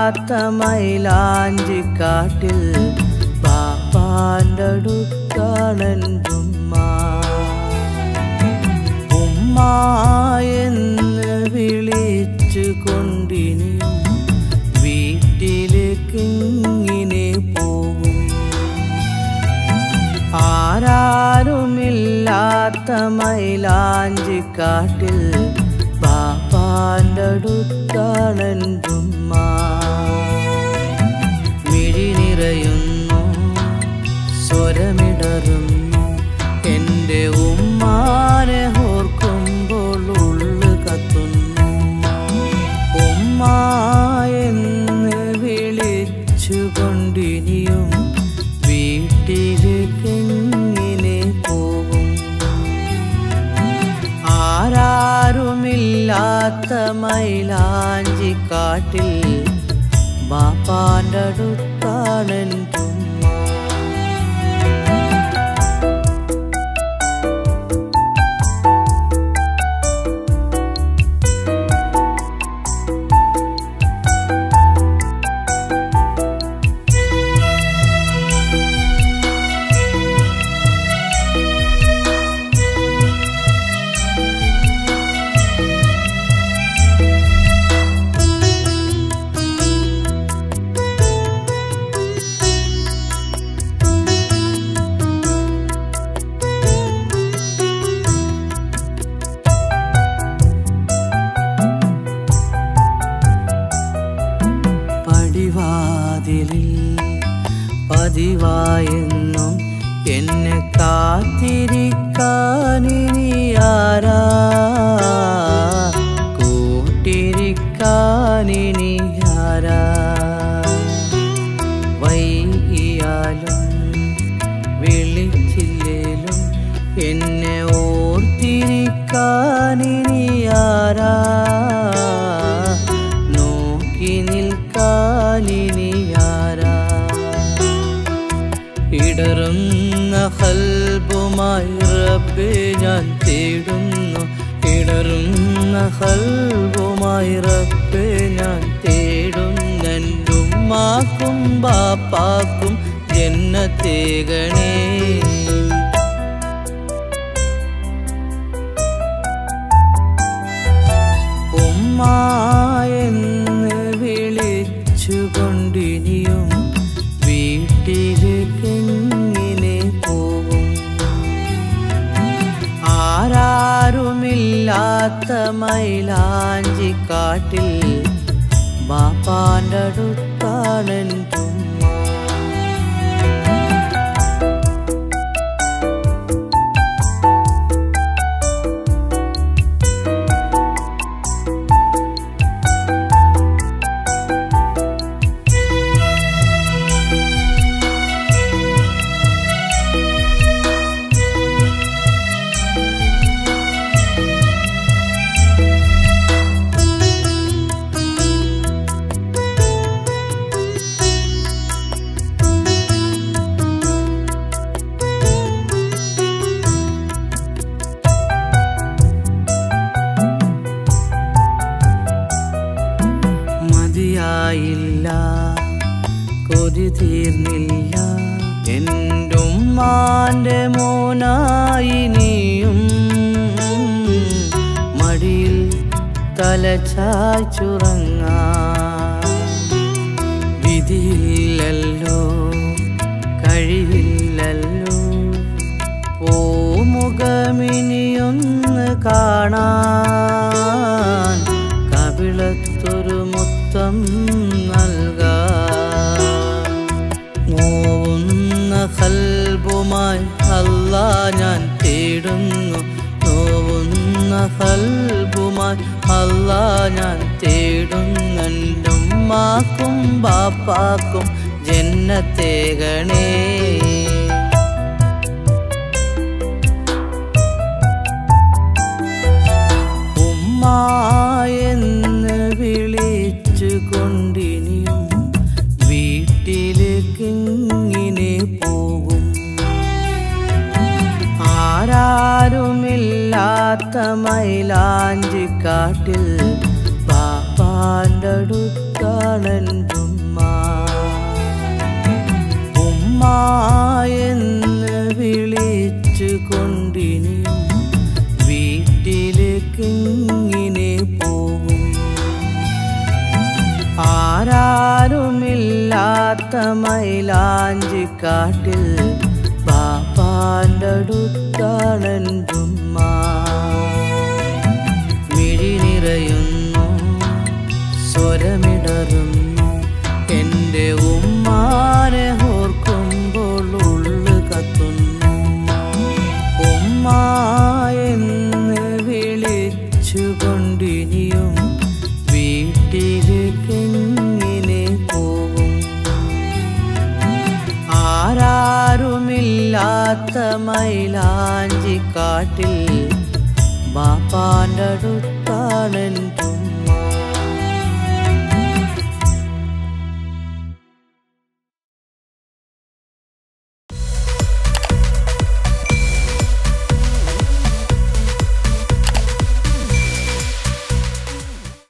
മൈലാഞ്ചി കാട്ടിൽ പാപ്പാൻ്റെ അടുത്താണെൻ്റുമ്മ ഉമ്മ എന്ന് വിളിച്ചു കൊണ്ടിനിയും വീട്ടിലേക്ക് ഇങ്ങനെ പോകും ആരാരുമില്ലാത്ത മൈലാഞ്ചി കാട്ടിൽ പാപ്പാൻ്റെ അടുത്താണെൻ്റുമ്മ മിഴി നിറയുന്നു സ്വരമിടറുന്നു എൻ്റെ ഉമ്മാനെ ഓർക്കുമ്പോൾ ഉള്ളു കത്തുന്നു ഉമ്മ എന്ന് വിളിച്ചുകൊണ്ടിനിയും വീട്ടിലേക്ക് എങ്ങനെ പോകും ആരാരുമില്ലാത്ത മൈലാഞ്ചി കാട്ടിൽ ബാപ്പാൻ്റെ അടുത്താണെൻ്റുമ്മ പടിവാതിലിൽ പതിവായെന്നും എന്നെ കാത്തിരിക്കാനിനി ആരാ കൂട്ടിരിക്കാനിനി ആരാ വൈകിയാലും വിളിച്ചില്ലേലും എന്നെ ഓർത്തിരിക്കാനിനി ആരാ നോക്കി നിൽക്കാനിനി ആരാ ഇടറുന്ന ഹൽബുമായി റബ്ബെ ഞാൻ തേടുന്നു ഇടറുന്ന ഹൽബുമായി റബ്ബെ ഞാൻ തേടുന്നുമ്മാക്കും ബാപ്പാക്കും ജന്നത്തേകണേ ഉമ്മ എന്ന് വിളിച്ചുകൊണ്ടിനിയും വീട്ടിലേക്ക് എങ്ങനെ പോകും ആരാരുമില്ലാത്ത മൈലാഞ്ചി കാട്ടിൽ ബാപ്പാൻ്റെ അടുത്താണെൻ്റുമ്മ മതിയായില്ല കൊതി തീർന്നില്ല എൻ്റെ ഉമ്മാൻ്റെ മോനായി നീയും മടിയിൽ തലച്ചാച്ചുറങ്ങ വിധിയില്ലല്ലോ കഴിയില്ലല്ലോ പൂമുഖമിനിയൊന്ന് കാണാൻ കവിളത്തൊരു മുത്തം നൽകാൻ നോവുന്ന കൽബുമായി അല്ലാ ഞാൻ തേടുന്നു നോവുന്ന കൽബുമായി അല്ലാ ഞാൻ തേടുന്നുമ്മാക്കും ബാപ്പാക്കും ജന്നത്തേകണേ ഉമ്മ എന്ന് വിളിച്ചു കൊണ്ടിനിയും വീട്ടിലേക്ക് ഇങ്ങനെ പോകും ആരാരുമില്ലാത്ത മൈലാഞ്ചി കാട്ടിൽ പാപ്പാൻ്റെ അടുത്താണെൻ്റും മൈലാഞ്ചിക്കാട്ടിൽ ബാപ്പാൻ്റെ അടുത്താണെൻ്റുമ്മ മിഴി നിറയുന്നു സ്വരമിടറുന്നു എൻ്റെ ഉമ്മാനെ ഓർക്കുമ്പോൾ ഉള്ളു കത്തുന്നു ഉമ്മ എന്ന് വിളിച്ചുകൊണ്ടിനിയും വീട്ടിലേക്ക് എങ്ങനെ പോകും ആരാരുമില്ലാത്ത മൈലാഞ്ചിക്കാട്ടിൽ ബാപ്പാൻ്റെ അടുത്താണെൻ്റും